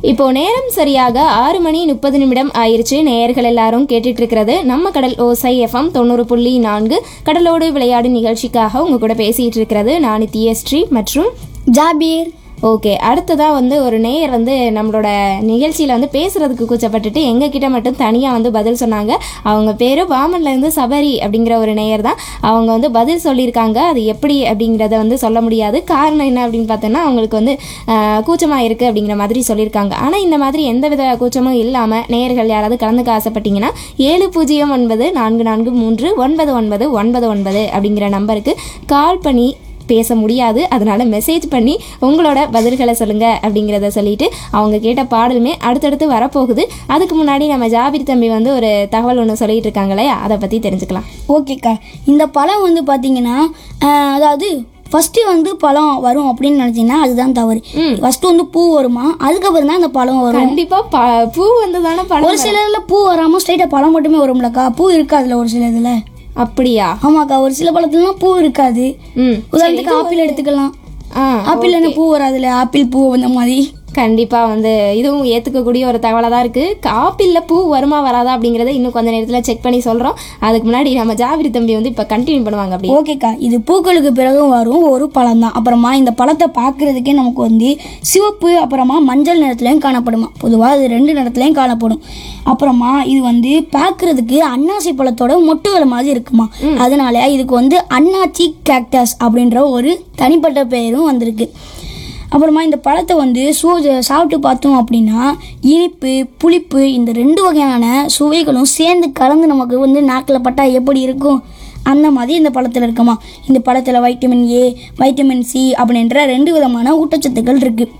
இப்போ நேரம் சரியாக ஆறு மணி முப்பது நிமிடம் ஆயிருச்சு நேயர்கள் எல்லாரும் கேட்டுட்டு இருக்கிறது நம்ம கடல் ஓசை எஃப்எம் தொண்ணூறு புள்ளி நான்கு கடலோடு விளையாடு நிகழ்ச்சிக்காக உங்க கூட பேசிட்டு இருக்கிறது நான் தியஸ்ரீ மற்றும் ஜாபீர் ஓகே அடுத்ததா வந்து ஒரு நேயர் வந்து நம்மளோட நிகழ்ச்சியில வந்து பேசுறதுக்கு கூச்சப்பட்டுட்டு எங்க கிட்ட மட்டும் தனியா வந்து பதில் சொன்னாங்க அவங்க பேரு பாமன்ல இருந்து சபரி அப்படிங்கிற ஒரு நேயர் தான் அவங்க வந்து பதில் சொல்லியிருக்காங்க அது எப்படி அப்படிங்கிறத வந்து சொல்ல முடியாது காரணம் என்ன அப்படின்னு பார்த்தோன்னா அவங்களுக்கு வந்து ஆஹ், கூச்சமா இருக்கு அப்படிங்கிற மாதிரி சொல்லியிருக்காங்க ஆனா இந்த மாதிரி எந்தவித கூச்சமும் இல்லாம நேயர்கள் யாராவது கலந்துக்க ஆசைப்பட்டீங்கன்னா ஏழு பூஜ்ஜியம் ஒன்பது நான்கு நான்கு மூன்று ஒன்பது ஒன்பது ஒன்பது ஒன்பது அப்படிங்கிற நம்பருக்கு கால் பண்ணி பேச முடியாது அதனால மெசேஜ் பண்ணி உங்களோட பதில்களை சொல்லுங்க அப்படிங்கிறத சொல்லிட்டு அவங்க கேட்ட பாடலுமே அடுத்தடுத்து வரப்போகுது அதுக்கு முன்னாடி நம்ம ஜாபிர் தம்பி வந்து ஒரு தகவல் ஒன்று சொல்லிட்டு இருக்காங்களே அதை பத்தி தெரிஞ்சுக்கலாம் ஓகேக்கா இந்த பழம் வந்து பார்த்தீங்கன்னா ஆஹ், அதாவது ஃபஸ்ட்டு வந்து பழம் வரும் அப்படின்னு நினச்சிங்கன்னா அதுதான் தவறு ஃபஸ்ட்டு வந்து பூ வருமா அதுக்கப்புறம் தான் அந்த பழம் வரும் கண்டிப்பா ப- பூ வந்து தானே பழம் ஒரு சிலதுல பூ வராமல் ஸ்ட்ரைட்டாக பழம் மட்டுமே வரும்லக்கா பூ இருக்காதுல ஒரு சில இதில் அப்படியா ஆமாக்கா ஒரு சில பழத்துலலாம் பூ இருக்காது ம் உதாரணத்துக்கு ஆப்பிள் எடுத்துக்கலாம் ஆ ஆப்பிள் என்ன பூ வராதுல ஆப்பிள் பூ அந்த மாதிரி கண்டிப்பா வந்து இதுவும் ஏத்துக்கக்கூடிய ஒரு தகவலாக தான் இருக்கு ஆப்பிள்ல பூ வருமா வராதா அப்படிங்கறத இன்னும் கொஞ்ச நேரத்துல செக் பண்ணி சொல்றோம் அதுக்கு முன்னாடி நம்ம ஜாவிரி தம்பி வந்து இப்ப கண்டினியூ பண்ணுவாங்க அப்படி ஓகேக்கா இது பூக்களுக்கு பிறகும் வரும் ஒரு பழம் தான் அப்புறமா இந்த பழத்தை பார்க்கறதுக்கே நமக்கு வந்து சிவப்பு அப்புறமா மஞ்சள் நிறத்துலையும் காணப்படுமா பொதுவாக இது ரெண்டு நிறத்துலையும் காணப்படும் அப்புறமா இது வந்து பார்க்கறதுக்கு அன்னாசி பழத்தோட மொட்டுகள் மாதிரி இருக்குமா அதனால இதுக்கு வந்து அன்னாச்சி கேக்டஸ் அப்படின்ற ஒரு தனிப்பட்ட பெயரும் வந்திருக்கு அப்புறமா இந்த பழத்தை வந்து சூ சாப்பிட்டு பார்த்தோம் அப்படின்னா இனிப்பு புளிப்பு இந்த ரெண்டு வகையான சுவைகளும் சேர்ந்து கலந்து நமக்கு வந்து நாக்கில் பட்டா எப்படி இருக்கும் அந்த மாதிரி இந்த பழத்தில் இருக்குமா இந்த பழத்தில் வைட்டமின் ஏ வைட்டமின் சி அப்படின்ற ரெண்டு விதமான ஊட்டச்சத்துக்கள் இருக்குது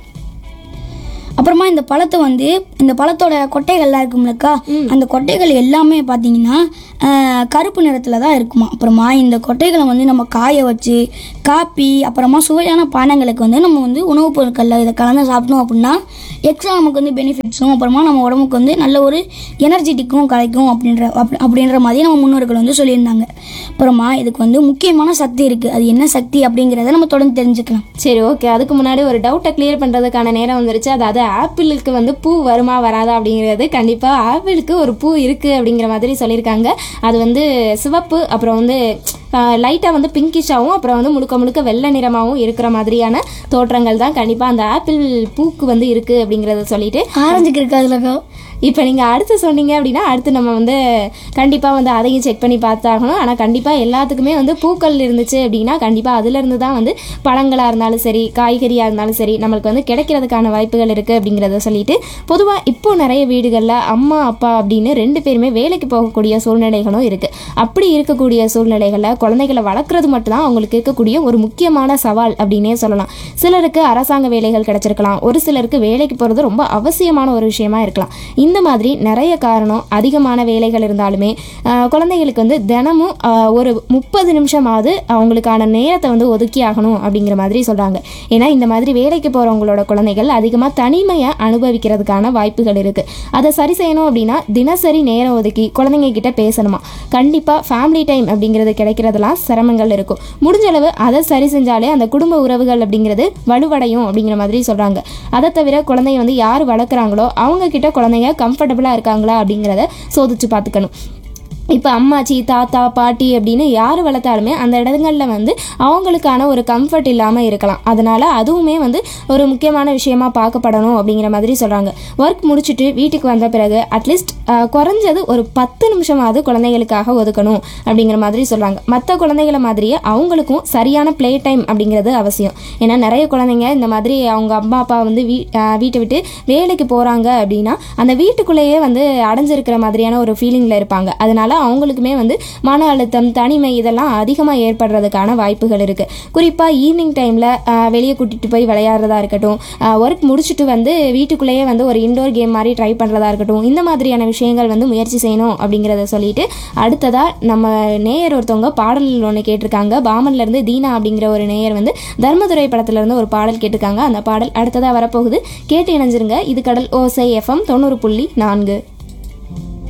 அப்புறமா இந்த பழத்தை வந்து இந்த பழத்தோட கொட்டைகள்லாம் இருக்கும்லக்கா அந்த கொட்டைகள் எல்லாமே பார்த்தீங்கன்னா ஆஹ், கருப்பு நிறத்தில் தான் இருக்குமா அப்புறமா இந்த கொட்டைகளை வந்து நம்ம காய வச்சு காப்பி அப்புறமா சுவையான பானங்களுக்கு வந்து நம்ம வந்து உணவுப் பொருட்களில் இதை கலந்து சாப்பிட்டோம் அப்படின்னா எக்ஸ்ட்ரா நமக்கு வந்து பெனிஃபிட்ஸும் அப்புறமா நம்ம உடம்புக்கு வந்து நல்ல ஒரு எனர்ஜெட்டிக்கும் கிடைக்கும் அப்படின்ற அப்படி- அப்படின்ற மாதிரி நம்ம முன்னோர்கள் வந்து சொல்லியிருந்தாங்க அப்புறமா இதுக்கு வந்து முக்கியமான சக்தி இருக்குது அது என்ன சக்தி அப்படிங்கிறத நம்ம தொடர்ந்து தெரிஞ்சுக்கலாம் சரி ஓகே அதுக்கு முன்னாடி ஒரு டவுட்டை கிளியர் பண்ணுறதுக்கான நேரம் வந்துருச்சு அதாவது ஆப்பிளுக்கு வந்து பூ வருமா வராதா அப்படிங்கிறது கண்டிப்பாக ஆப்பிளுக்கு ஒரு பூ இருக்குது அப்படிங்கிற மாதிரி சொல்லியிருக்காங்க அது வந்து சிவப்பு அப்புறம் வந்து லைட்டாக வந்து பிங்கிஷாகவும் அப்புறம் வந்து முழுக்க முழுக்க வெள்ளை நிறமாகவும் இருக்கிற மாதிரியான தோற்றங்கள் தான் கண்டிப்பாக அந்த ஆப்பிள் பூக்கு வந்து இருக்குது அப்படிங்கிறத சொல்லிட்டு ஆரஞ்சுக்கு இருக்காதுலக்கா இப்போ நீங்கள் அடுத்து சொன்னீங்க அப்படின்னா அடுத்து நம்ம வந்து கண்டிப்பாக வந்து அதையும் செக் பண்ணி பார்த்தாகணும் ஆனால் கண்டிப்பாக எல்லாத்துக்குமே வந்து பூக்கள் இருந்துச்சு அப்படின்னா கண்டிப்பாக அதுலேருந்து தான் வந்து பழங்களாக இருந்தாலும் சரி காய்கறியாக இருந்தாலும் சரி நம்மளுக்கு வந்து கிடைக்கிறதுக்கான வாய்ப்புகள் இருக்குது அப்படிங்கிறத சொல்லிட்டு பொதுவாக இப்போ நிறைய வீடுகளில் அம்மா அப்பா அப்படின்னு ரெண்டு பேருமே வேலைக்கு போகக்கூடிய சூழ்நிலைகளும் இருக்குது அப்படி இருக்கக்கூடிய சூழ்நிலைகளில் குழந்தைகளை வளர்க்குறது மட்டும்தான் அவங்களுக்கு இருக்கக்கூடிய ஒரு முக்கியமான சவால் அப்படின்னே சொல்லலாம் சிலருக்கு அரசாங்க வேலைகள் கிடைச்சிருக்கலாம் ஒரு சிலருக்கு வேலைக்கு போகிறது ரொம்ப அவசியமான ஒரு விஷயமா இருக்கலாம் இந்த மாதிரி நிறைய காரணம் அதிகமான வேலைகள் இருந்தாலுமே ஆஹ், குழந்தைகளுக்கு வந்து தினமும் ஆஹ், ஒரு முப்பது நிமிஷமாவது அவங்களுக்கான நேரத்தை வந்து ஒதுக்கி ஆகணும் அப்படிங்கிற மாதிரி சொல்கிறாங்க ஏன்னா இந்த மாதிரி வேலைக்கு போகிறவங்களோட குழந்தைகள் அதிகமாக தனிமையை அனுபவிக்கிறதுக்கான வாய்ப்புகள் இருக்குது அதை சரி செய்யணும் அப்படின்னா தினசரி நேரம் ஒதுக்கி குழந்தைங்க கிட்ட பேசணுமா கண்டிப்பாக ஃபேமிலி டைம் அப்படிங்கிறது கிடைக்கிறதுலாம் சிரமங்கள் இருக்கும் முடிஞ்ச அளவு அதை சரி செஞ்சாலே அந்த குடும்ப உறவுகள் அப்படிங்கிறது வலுவடையும் அப்படிங்கிற மாதிரி சொல்கிறாங்க அதை தவிர குழந்தைய வந்து யார் வளர்க்குறாங்களோ அவங்க கிட்ட குழந்தைங்க கம்ஃபர்டபுளாக இருக்காங்களா அப்படிங்கிறத சோதிச்சு பார்த்துக்கணும் இப்போ அம்மாச்சி தாத்தா பாட்டி அப்படின்னு யார் வளர்த்தாலுமே அந்த இடங்களில் வந்து அவங்களுக்கான ஒரு கம்ஃபர்ட் இல்லாமல் இருக்கலாம் அதனால் அதுவுமே வந்து ஒரு முக்கியமான விஷயமா பார்க்கப்படணும் அப்படிங்கிற மாதிரி சொல்கிறாங்க ஒர்க் முடிச்சுட்டு வீட்டுக்கு வந்த பிறகு அட்லீஸ்ட் குறைஞ்சது ஒரு பத்து நிமிஷமாவது குழந்தைகளுக்காக ஒதுக்கணும் அப்படிங்கிற மாதிரி சொல்கிறாங்க மற்ற குழந்தைகளை மாதிரியே அவங்களுக்கும் சரியான ப்ளே டைம் அப்படிங்கிறது அவசியம் ஏன்னா நிறைய குழந்தைங்க இந்த மாதிரி அவங்க அம்மா அப்பா வந்து வீ ஆஹ் வீட்டை விட்டு வேலைக்கு போகிறாங்க அப்படின்னா அந்த வீட்டுக்குள்ளேயே வந்து அடைஞ்சிருக்கிற மாதிரியான ஒரு ஃபீலிங்கில் இருப்பாங்க அதனால அவங்களுக்குமே வந்து மன அழுத்தம் தனிமை இதெல்லாம் அதிகமாக ஏற்படுறதுக்கான வாய்ப்புகள் இருக்குது குறிப்பாக ஈவினிங் டைமில் வெளியே கூட்டிகிட்டு போய் விளையாடுறதா இருக்கட்டும் ஒர்க் முடிச்சுட்டு வந்து வீட்டுக்குள்ளேயே வந்து ஒரு இன்டோர் கேம் மாதிரி ட்ரை பண்ணுறதா இருக்கட்டும் இந்த மாதிரியான விஷயங்கள் வந்து முயற்சி செய்யணும் அப்படிங்கிறத சொல்லிட்டு அடுத்ததாக நம்ம நேயர் ஒருத்தவங்க பாடல் ஒன்று கேட்டிருக்காங்க பாமன்லேருந்து தீனா அப்படிங்கிற ஒரு நேயர் வந்து தர்மதுரை படத்துலேருந்து ஒரு பாடல் கேட்டிருக்காங்க அந்த பாடல் அடுத்ததாக வரப்போகுது கேட்டு இணைஞ்சிருங்க இது கடல் ஓசை எஃப்எம் தொண்ணூறு புள்ளி நான்கு